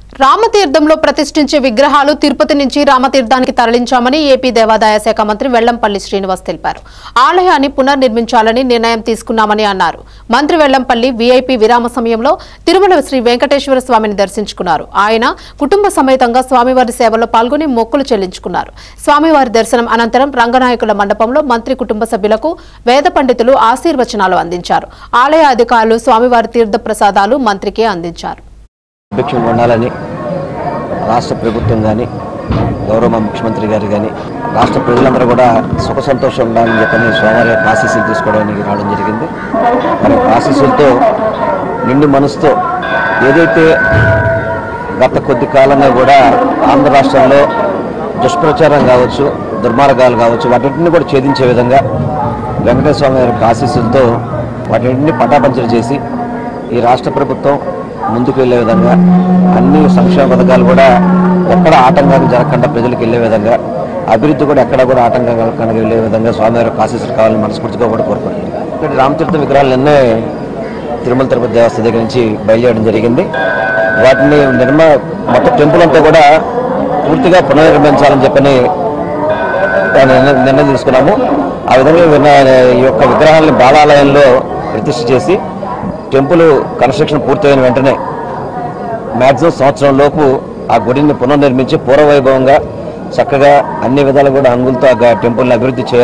రామతీర్థంలో ప్రతిష్ఠించే విగ్రహాలు తిరుపతి నుంచి రామతీర్థానికి తరలించామని ఏపీ దేవాదాయ శాఖ మంత్రి వెల్లంపల్లి శ్రీనివాస్ తెలిపారు ఆలయాన్ని పునర్నిర్మించాలని నిర్ణయం తీసుకున్నామని అన్నారు మంత్రి వెల్లంపల్లి వీఐపీ విరామ సమయంలో తిరుమల శ్రీ వెంకటేశ్వర స్వామిని దర్శించుకున్నారు ఆయన కుటుంబ సమేతంగా స్వామివారి సేవలో పాల్గొని మొక్కులు చెల్లించుకున్నారు స్వామివారి దర్శనం అనంతరం రంగనాయకుల మండపంలో మంత్రి కుటుంబ సభ్యులకు వేద పండితులు ఆశీర్వచనాలు అందించారు ఆలయ అధికారులు స్వామివారి తీర్థ ప్రసాదాలు మంత్రికి అందించారు భిక్షం ఉండాలని రాష్ట్ర ప్రభుత్వం కానీ గౌరవ ముఖ్యమంత్రి గారు కానీ రాష్ట్ర ప్రజలందరూ కూడా సుఖ సంతోషం ఉండాలని చెప్పని స్వామివారి యొక్క ఆశీస్సులు తీసుకోవడానికి రావడం జరిగింది మరి ఆశీస్సులతో నిండు మనసుతో ఏదైతే గత కొద్ది కాలంగా కూడా ఆంధ్ర రాష్ట్రంలో దుష్ప్రచారం కావచ్చు దుర్మార్గాలు కావచ్చు వాటిని కూడా ఛేదించే విధంగా వెంకటేశ్వర స్వామి గారి యొక్క ఆశీస్సులతో వాటిని పటాపంచలు చేసి ఈ రాష్ట్ర ప్రభుత్వం ముందుకు వెళ్ళే విధంగా అన్ని సంక్షేమ పథకాలు కూడా ఎక్కడ ఆటంకం జరగకుండా ప్రజలకు వెళ్ళే విధంగా అభివృద్ధి కూడా ఎక్కడ కూడా ఆటంకం కలగకుండా వెళ్ళే విధంగా స్వామివారి యొక్క ఆశీస్సులు కావాలని మనస్ఫూర్తిగా కూడా కోరుకుంటున్నాను ఇక్కడ రామతీర్థ విగ్రహాలు నిన్నే తిరుమల తిరుపతి దేవస్థానం దగ్గర నుంచి బయలుదేరడం జరిగింది వాటిని నిర్మా మొత్తం టెంపుల్ అంతా కూడా పూర్తిగా పునర్నిర్మించాలని చెప్పని దాని నిర్ణ- నిర్ణయం తీసుకున్నాము ఆ విధంగా విన- ఈ యొక్క విగ్రహాలను బాలాలయంలో ప్రతిష్ఠ చేసి టెంపుల్ కన్స్ట్రక్షన్ పూర్తయిన వెంటనే మ్యాక్సిమం సంవత్సరం లోపు ఆ గుడిని పునర్నిర్మించి పూర్వవైభవంగా చక్కగా అన్ని విధాలు కూడా అంగులతో ఆ టెంపుల్ని అభివృద్ధి చేయాలి